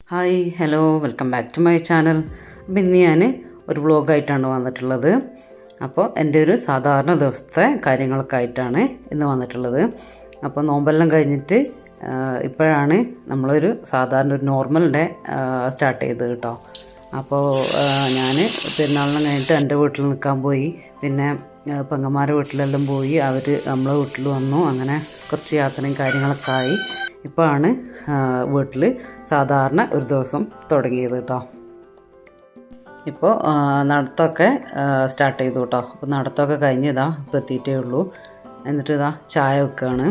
hi hello welcome back to my channel അപ്പം ഇന്ന് ഞാൻ ഒരു വ്ളോഗായിട്ടാണ് വന്നിട്ടുള്ളത് അപ്പോൾ എൻ്റെ ഒരു സാധാരണ ദിവസത്തെ കാര്യങ്ങളൊക്കെ ആയിട്ടാണ് ഇന്ന് വന്നിട്ടുള്ളത് അപ്പോൾ നോമ്പെല്ലാം കഴിഞ്ഞിട്ട് ആ, ഇപ്പോഴാണ് നമ്മളൊരു സാധാരണ ഒരു നോർമൽ ഡേ സ്റ്റാർട്ട് ചെയ്തത് കേട്ടോ അപ്പോൾ ഞാൻ പെരുന്നാളിനും കഴിഞ്ഞിട്ട് എൻ്റെ വീട്ടിൽ നിൽക്കാൻ പോയി പിന്നെ ആ, പെങ്ങന്മാരുടെ വീട്ടിലെല്ലാം പോയി അവർ നമ്മളെ വീട്ടിൽ വന്നു അങ്ങനെ കുറച്ച് യാത്രയും കാര്യങ്ങളൊക്കെ ആയി ഇപ്പോഴാണ് വീട്ടിൽ സാധാരണ ഒരു ദിവസം തുടങ്ങിയത് കേട്ടോ ഇപ്പോൾ നടത്തമൊക്കെ സ്റ്റാർട്ട് ചെയ്തു കേട്ടോ അപ്പോൾ നടത്തമൊക്കെ കഴിഞ്ഞ് ഇതാ ഇപ്പോൾ എത്തിയിട്ടേ ഉള്ളൂ എന്നിട്ട് ഇതാ ചായ വെക്കുകയാണ്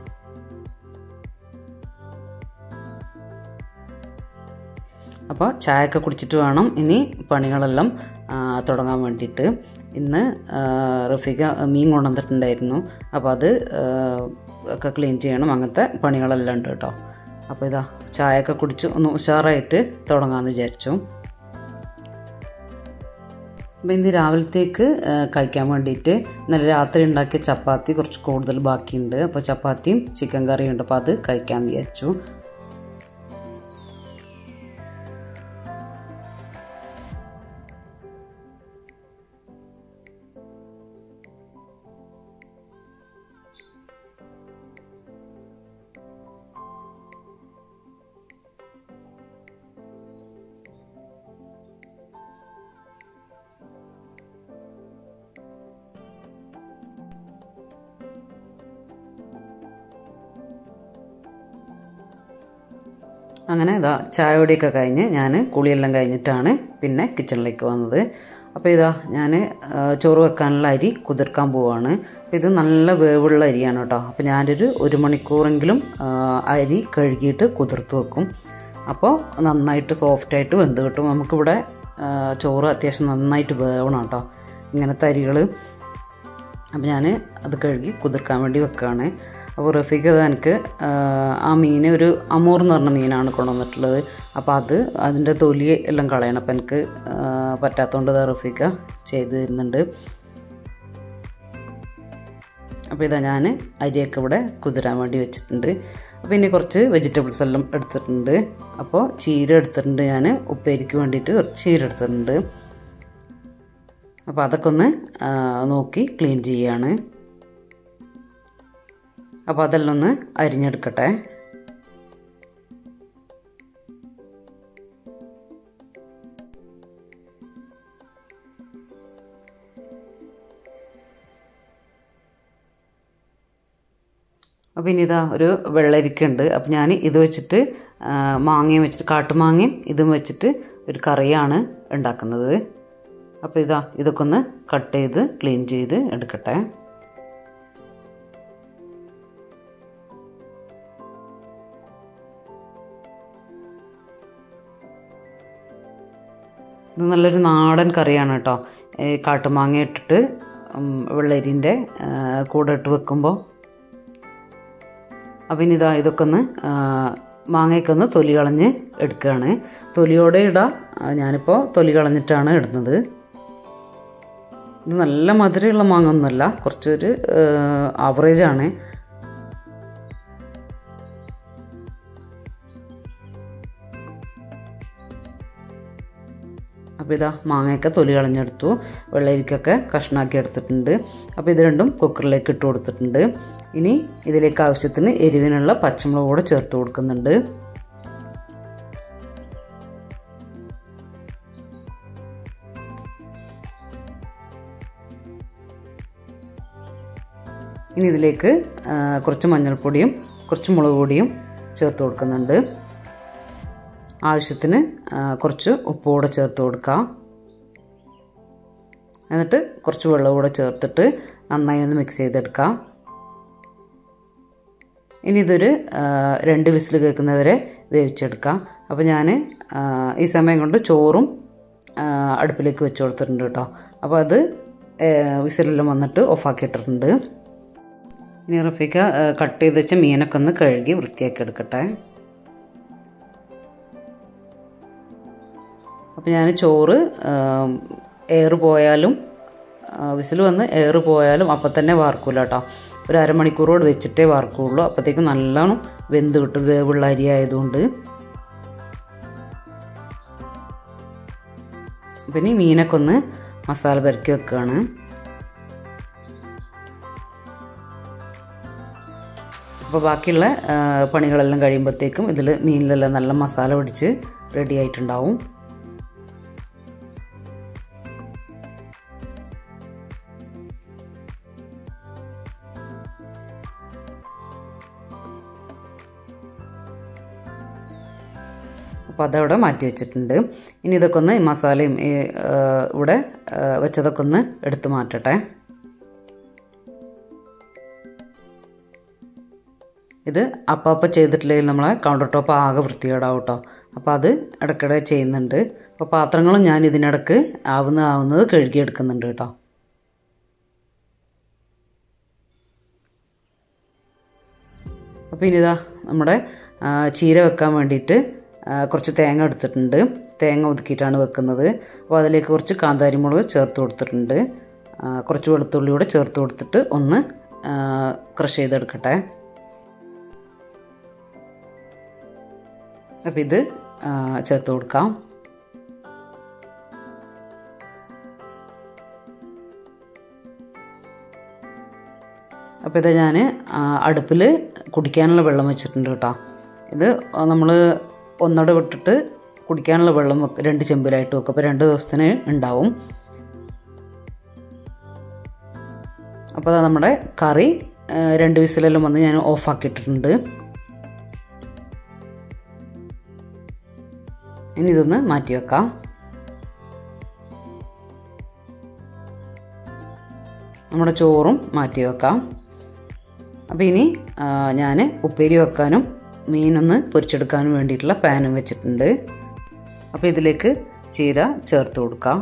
അപ്പോൾ ചായയൊക്കെ കുടിച്ചിട്ട് വേണം ഇനി പണികളെല്ലാം ആ, തുടങ്ങാൻ വേണ്ടിയിട്ട് ഇന്ന് ആ, റഫീഖ മീൻ കൊണ്ടുവന്നിട്ടുണ്ടായിരുന്നു അപ്പോൾ അത് ആ, ഒക്കെ ക്ലീൻ ചെയ്യണം അങ്ങനത്തെ പണികളെല്ലാം ഉണ്ട് കേട്ടോ അപ്പോൾ ഇതാ ചായയൊക്കെ കുടിച്ച് ഒന്ന് ഉഷാറായിട്ട് തുടങ്ങാമെന്ന് വിചാരിച്ചു അപ്പോൾ ഇന്ന് രാവിലത്തേക്ക് ആ, കഴിക്കാൻ വേണ്ടിയിട്ട് ഇന്നലെ രാത്രി ഉണ്ടാക്കിയ ചപ്പാത്തി കുറച്ച് കൂടുതൽ ബാക്കിയുണ്ട് അപ്പോൾ ചപ്പാത്തിയും ചിക്കൻ കറിയും ഉണ്ട് അപ്പോൾ അത് കഴിക്കാമെന്ന് വിചാരിച്ചു അങ്ങനെ ഇതാ ചായ കുടിയൊക്കെ കഴിഞ്ഞ് ഞാൻ കുളിയെല്ലാം കഴിഞ്ഞിട്ടാണ് പിന്നെ കിച്ചണിലേക്ക് വന്നത് അപ്പോൾ ഇതാ ഞാൻ ചോറ് വെക്കാനുള്ള അരി കുതിർക്കാൻ പോവാണ് അപ്പോൾ ഇത് നല്ല വേവുള്ള അരിയാണ് കേട്ടോ അപ്പോൾ ഞാനൊരു ഒരു മണിക്കൂറെങ്കിലും ആ, അരി കഴുകിയിട്ട് കുതിർത്ത് വെക്കും അപ്പോൾ നന്നായിട്ട് സോഫ്റ്റായിട്ട് വെന്ത് കിട്ടും നമുക്കിവിടെ ആ, ചോറ് അത്യാവശ്യം നന്നായിട്ട് വേവണം കേട്ടോ ഇങ്ങനത്തെ അരികൾ അപ്പോൾ ഞാൻ അത് കഴുകി കുതിർക്കാൻ വേണ്ടി വെക്കുകയാണ് അപ്പോൾ റഫീഖ് അത് എനിക്ക് ആ, ആ മീൻ ഒരു അമൂർ എന്ന് പറഞ്ഞ മീനാണ് കൊണ്ടുവന്നിട്ടുള്ളത് അപ്പോൾ അത് അതിൻ്റെ തൊലി എല്ലാം കളയണം അപ്പോൾ എനിക്ക് ആ, പറ്റാത്തതുകൊണ്ട് ഇത് റഫീഖ ചെയ്ത് തരുന്നുണ്ട് അപ്പോൾ ഇതാ ഞാൻ അരിയൊക്കെ ഇവിടെ കുതിരാൻ വേണ്ടി വെച്ചിട്ടുണ്ട് അപ്പോൾ ഇനി കുറച്ച് വെജിറ്റബിൾസ് എല്ലാം എടുത്തിട്ടുണ്ട് അപ്പോൾ ചീര എടുത്തിട്ടുണ്ട് ഞാൻ ഉപ്പേരിക്ക് വേണ്ടിയിട്ട് കുറച്ച് ചീര എടുത്തിട്ടുണ്ട് അപ്പോൾ അതൊക്കെ ഒന്ന് ആ, നോക്കി ക്ലീൻ ചെയ്യാണ് അപ്പോൾ അതെല്ലാം ഒന്ന് അരിഞ്ഞെടുക്കട്ടെ അപ്പോൾ ഇനി ഇതാ ഒരു വെള്ളരിക്കുണ്ട് അപ്പോൾ ഞാൻ ഇത് വെച്ചിട്ട് ആ, മാങ്ങയും വെച്ചിട്ട് കാട്ടുമാങ്ങയും ഇതും വെച്ചിട്ട് ഒരു കറിയാണ് ഉണ്ടാക്കുന്നത് അപ്പോൾ ഇതാ ഇതൊക്കെ ഒന്ന് കട്ട് ചെയ്ത് ക്ലീൻ ചെയ്ത് എടുക്കട്ടെ ഇത് നല്ലൊരു നാടൻ കറിയാണ് കേട്ടോ ഈ കാട്ടുമാങ്ങ ഇട്ടിട്ട് ഉം, വെള്ളരിൻ്റെ ആ, കൂടെ ഇട്ട് വെക്കുമ്പോൾ അപ്പം ഇനി ഇതാ ഇതൊക്കെ ഒന്ന് ആ, മാങ്ങയൊക്കെ ഒന്ന് തൊലി കളഞ്ഞ് എടുക്കുകയാണ് തൊലിയോടെ ഇടാം ആ, ഞാനിപ്പോൾ തൊലി കളഞ്ഞിട്ടാണ് ഇടുന്നത് ഇത് നല്ല മധുരമുള്ള മാങ്ങ ഒന്നുമല്ല കുറച്ചൊരു ആവറേജ് ആണ് അപ്പോൾ ഇതാ മാങ്ങയൊക്കെ തൊലി കളഞ്ഞെടുത്തു വെള്ളരിക്കൊക്കെ കഷ്ണാക്കി എടുത്തിട്ടുണ്ട് അപ്പോൾ ഇത് രണ്ടും കുക്കറിലേക്ക് ഇട്ട് കൊടുത്തിട്ടുണ്ട് ഇനി ഇതിലേക്ക് ആവശ്യത്തിന് എരിവിനുള്ള പച്ചമുളക് കൂടെ ചേർത്ത് കൊടുക്കുന്നുണ്ട് ഇനി ഇതിലേക്ക് ആ, കുറച്ച് മഞ്ഞൾപ്പൊടിയും കുറച്ച് മുളക് പൊടിയും ചേർത്ത് കൊടുക്കുന്നുണ്ട് ആവശ്യത്തിന് ആ, കുറച്ച് ഉപ്പ് കൂടെ ചേർത്ത് കൊടുക്കാം എന്നിട്ട് കുറച്ച് വെള്ളം കൂടെ ചേർത്തിട്ട് നന്നായി ഒന്ന് മിക്സ് ചെയ്തെടുക്കാം ഇനി ഇതൊരു ആ, രണ്ട് വിസിൽ കേൾക്കുന്നവരെ വേവിച്ചെടുക്കാം അപ്പോൾ ഞാൻ ഈ സമയം കൊണ്ട് ചോറും ആ, അടുപ്പിലേക്ക് വെച്ച് കൊടുത്തിട്ടുണ്ട് കേട്ടോ അപ്പോൾ അത് ഏ, വിസിലെല്ലാം വന്നിട്ട് ഓഫാക്കിയിട്ടിട്ടുണ്ട് ഇനി റഫീക്ക കട്ട് ചെയ്ത് വെച്ച മീനൊക്കെ ഒന്ന് കഴുകി വൃത്തിയാക്കി എടുക്കട്ടെ അപ്പോൾ ഞാൻ ചോറ് എയർ പോയാലും വിസിൽ വന്ന് എയർ പോയാലും അപ്പം തന്നെ വാർക്കൂല കേട്ടോ ഒരു അരമണിക്കൂറോട് വെച്ചിട്ടേ വാർക്കുള്ളൂ അപ്പോഴത്തേക്കും നല്ലോണം വെന്ത് കിട്ടും വേവുള്ള അരി ആയതുകൊണ്ട് പിന്നെ ഈ മീനൊക്കെ ഒന്ന് മസാല പെരക്കി വെക്കുകയാണ് അപ്പോൾ ബാക്കിയുള്ള ആ, പണികളെല്ലാം കഴിയുമ്പോഴത്തേക്കും ഇതിൽ മീനിലെല്ലാം നല്ല മസാല പിടിച്ച് റെഡി ആയിട്ടുണ്ടാവും അപ്പോൾ അതവിടെ മാറ്റി വെച്ചിട്ടുണ്ട് ഇനി ഇതൊക്കെ ഒന്ന് ഈ മസാലയും ഈ ആ, ഇവിടെ ആ, വെച്ചതൊക്കെ ഒന്ന് എടുത്ത് മാറ്റട്ടെ ഇത് അപ്പം അപ്പം ചെയ്തിട്ടില്ലെങ്കിൽ നമ്മളെ കൗണ്ടർ ടോപ്പ് ആകെ വൃത്തികേടാവും കേട്ടോ അപ്പോൾ അത് ഇടയ്ക്കിടെ ചെയ്യുന്നുണ്ട് അപ്പോൾ പാത്രങ്ങളും ഞാൻ ഇതിനിടക്ക് ആവുന്ന ആവുന്നത് കഴുകിയെടുക്കുന്നുണ്ട് കേട്ടോ അപ്പോൾ ഇനി ഇതാ നമ്മുടെ ആ, ചീര വെക്കാൻ വേണ്ടിയിട്ട് ആ, കുറച്ച് തേങ്ങ എടുത്തിട്ടുണ്ട് തേങ്ങ ഒതുക്കിയിട്ടാണ് വെക്കുന്നത് അപ്പോൾ അതിലേക്ക് കുറച്ച് കാന്താരി മുളക് ചേർത്ത് കൊടുത്തിട്ടുണ്ട് ആ, കുറച്ച് വെളുത്തുള്ളി കൂടെ ചേർത്ത് കൊടുത്തിട്ട് ഒന്ന് ക്രഷ് ചെയ്തെടുക്കട്ടെ അപ്പോൾ ഇത് ആ, ചേർത്ത് കൊടുക്കാം അപ്പോൾ ഇത് ഞാൻ അടുപ്പിൽ കുടിക്കാനുള്ള വെള്ളം വെച്ചിട്ടുണ്ട് കേട്ടോ ഇത് നമ്മൾ ഒന്നോടെ വിട്ടിട്ട് കുടിക്കാനുള്ള വെള്ളം വെക്ക രണ്ട് ചെമ്പിലായിട്ട് വെക്കും അപ്പോൾ രണ്ട് ദിവസത്തിന് ഉണ്ടാവും അപ്പോൾ അത് നമ്മുടെ കറി ആ, രണ്ട് വിസിലെല്ലാം വന്ന് ഞാൻ ഓഫാക്കിയിട്ടുണ്ട് ഇനി ഇതൊന്ന് മാറ്റി വെക്കാം നമ്മുടെ ചോറും മാറ്റി വെക്കാം അപ്പോൾ ഇനി ഞാൻ ഉപ്പേരി വെക്കാനും മീനൊന്ന് പൊരിച്ചെടുക്കാനും വേണ്ടിയിട്ടുള്ള പാനും വെച്ചിട്ടുണ്ട് അപ്പോൾ ഇതിലേക്ക് ചീര ചേർത്ത് കൊടുക്കാം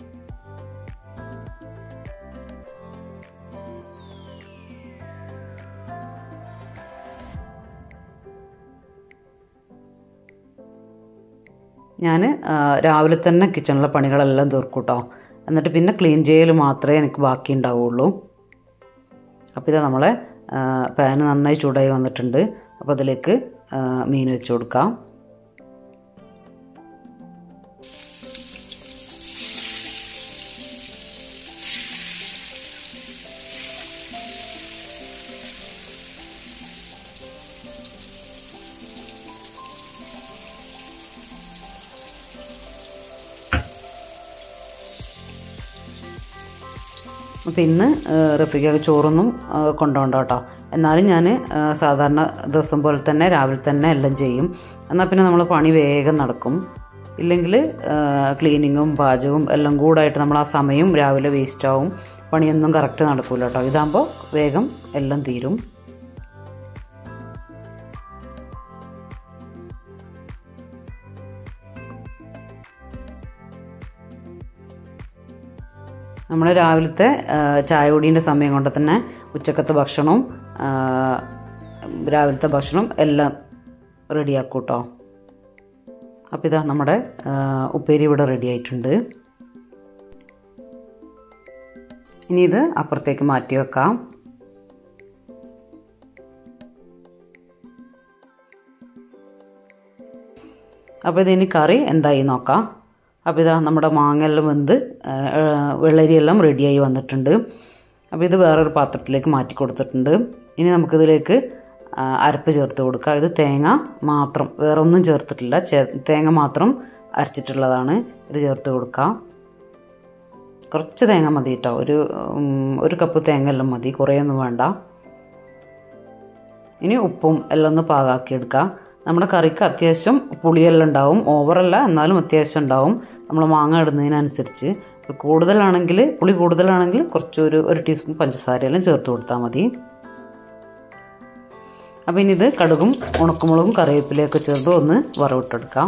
ഞാൻ രാവിലെ തന്നെ കിച്ചണിലെ പണികളെല്ലാം തീർക്കും കേട്ടോ എന്നിട്ട് പിന്നെ ക്ലീൻ ചെയ്യൽ മാത്രമേ എനിക്ക് ബാക്കി ഉണ്ടാവുള്ളൂ അപ്പോൾ ഇത് നമ്മളെ പാന് നന്നായി ചൂടായി വന്നിട്ടുണ്ട് അപ്പോൾ അതിലേക്ക് ആ, മീൻ വെച്ച് കൊടുക്കാം അപ്പോൾ ഇന്ന് റഫിക്ക് ചോറൊന്നും ആ, കൊണ്ടുപോകണ്ട കേട്ടോ എന്നാലും ഞാൻ സാധാരണ ദിവസം പോലെ തന്നെ രാവിലെ തന്നെ എല്ലാം ചെയ്യും എന്നാൽ പിന്നെ നമ്മൾ പണി വേഗം നടക്കും ഇല്ലെങ്കിൽ ക്ലീനിങ്ങും പാചകവും എല്ലാം കൂടായിട്ട് നമ്മൾ ആ സമയം രാവിലെ വേസ്റ്റ് ആവും പണിയൊന്നും കറക്റ്റ് നടക്കില്ല കേട്ടോ ഇതാകുമ്പോൾ വേഗം എല്ലാം തീരും നമ്മൾ രാവിലത്തെ ആ, ചായ കുടീൻ്റെ സമയം കൊണ്ട് തന്നെ ഉച്ചക്കത്തെ ഭക്ഷണവും ആ, രാവിലത്തെ ഭക്ഷണം എല്ലാം റെഡിയാക്കും കേട്ടോ അപ്പോൾ ഇതാ നമ്മുടെ ആ, ഉപ്പേരി ഇവിടെ റെഡി ആയിട്ടുണ്ട് ഇനി ഇത് അപ്പുറത്തേക്ക് മാറ്റി വെക്കാം അപ്പോൾ ഇതിന് കറി എന്തായി നോക്കാം അപ്പോൾ ഇതാ നമ്മുടെ മാങ്ങയെല്ലാം വെന്ത് ആ, വെള്ളരിയെല്ലാം റെഡിയായി വന്നിട്ടുണ്ട് അപ്പോൾ ഇത് വേറൊരു പാത്രത്തിലേക്ക് മാറ്റി കൊടുത്തിട്ടുണ്ട് ഇനി നമുക്കിതിലേക്ക് ആ, അരപ്പ് ചേർത്ത് കൊടുക്കാം ഇത് തേങ്ങ മാത്രം വേറെ ഒന്നും ചേർത്തിട്ടില്ല ചേ- തേങ്ങ മാത്രം അരച്ചിട്ടുള്ളതാണ് ഇത് ചേർത്ത് കൊടുക്കാം കുറച്ച് തേങ്ങ മതി കേട്ടോ ഒരു ഉം, ഒരു കപ്പ് തേങ്ങ എല്ലാം മതി കുറേയൊന്നും വേണ്ട ഇനി ഉപ്പും എല്ലാം ഒന്ന് പാകാക്കി എടുക്കാം നമ്മുടെ കറിക്ക് അത്യാവശ്യം പുളിയെല്ലാം ഉണ്ടാവും ഓവറല്ല എന്നാലും അത്യാവശ്യം ഉണ്ടാവും നമ്മൾ മാങ്ങ ഇടുന്നതിനനുസരിച്ച് ഇപ്പോൾ കൂടുതലാണെങ്കിൽ പുളി കൂടുതലാണെങ്കിൽ കുറച്ചൊരു ഒരു ടീസ്പൂൺ പഞ്ചസാരയെല്ലാം ചേർത്ത് കൊടുത്താൽ മതി അപ്പം ഇനി ഇത് കടുകും ഉണക്കമുളകും കറിവേപ്പിലയൊക്കെ ചേർത്ത് ഒന്ന് വറവിട്ടെടുക്കാം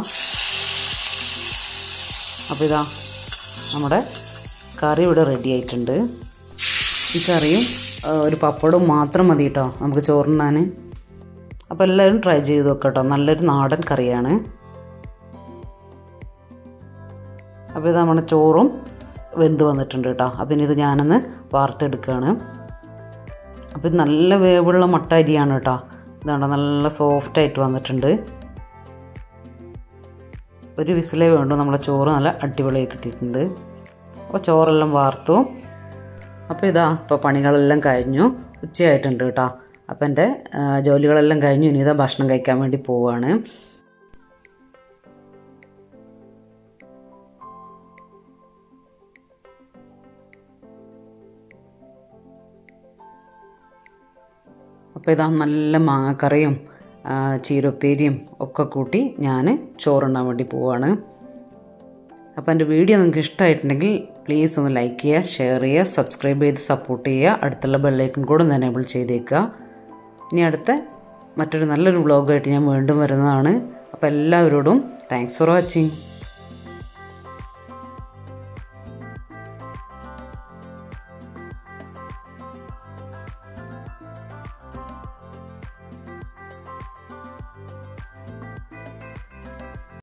അപ്പോൾ ഇതാ നമ്മുടെ കറി ഇവിടെ റെഡി ആയിട്ടുണ്ട് ഈ കറിയും ആ, ഒരു പപ്പടവും മാത്രം മതി കേട്ടോ നമുക്ക് ചോറുണ്ണാൻ അപ്പോൾ എല്ലാവരും ട്രൈ ചെയ്ത് നോക്കാം കേട്ടോ നല്ലൊരു നാടൻ കറിയാണ് അപ്പോൾ ഇത് നമ്മുടെ ചോറും വെന്ത് വന്നിട്ടുണ്ട് കേട്ടോ അപ്പം ഇനി ഇത് ഞാനൊന്ന് വാർത്തെടുക്കുകയാണ് അപ്പോൾ ഇത് നല്ല വേവുള്ള മട്ട അരിയാണ് കേട്ടോ ഇതാണ്ടോ നല്ല സോഫ്റ്റായിട്ട് വന്നിട്ടുണ്ട് ഒരു വിസിലേ വേണ്ടു നമ്മളെ ചോറ് നല്ല അടിപൊളിയായി കിട്ടിയിട്ടുണ്ട് അപ്പോൾ ചോറെല്ലാം വാർത്തു അപ്പോൾ ഇതാ ഇപ്പോൾ പണികളെല്ലാം കഴിഞ്ഞു ഉച്ചയായിട്ടുണ്ട് കേട്ടോ അപ്പോൾ എൻ്റെ ആ, ജോലികളെല്ലാം കഴിഞ്ഞു ഇനി ഇതാ ഭക്ഷണം കഴിക്കാൻ വേണ്ടി പോവുകയാണ് അപ്പോൾ ഇതാ നല്ല മാങ്ങക്കറിയും ആ, ചീരപ്പേരിയും ഒക്കെ കൂട്ടി ഞാൻ ചോറുണ്ണാൻ വേണ്ടി പോവാണ് അപ്പോൾ എൻ്റെ വീഡിയോ നിങ്ങൾക്ക് ഇഷ്ടമായിട്ടുണ്ടെങ്കിൽ പ്ലീസ് ഒന്ന് ലൈക്ക് ചെയ്യുക ഷെയർ ചെയ്യുക സബ്സ്ക്രൈബ് ചെയ്ത് സപ്പോർട്ട് ചെയ്യുക അടുത്തുള്ള ബെല്ലൈക്കൺ കൂടെ ഒന്ന് എനേബിൾ ചെയ്തേക്കുക ഇനി അടുത്ത മറ്റൊരു നല്ലൊരു വ്ളോഗായിട്ട് ഞാൻ വീണ്ടും വരുന്നതാണ് അപ്പോൾ എല്ലാവരോടും താങ്ക്സ് ഫോർ വാച്ചിങ്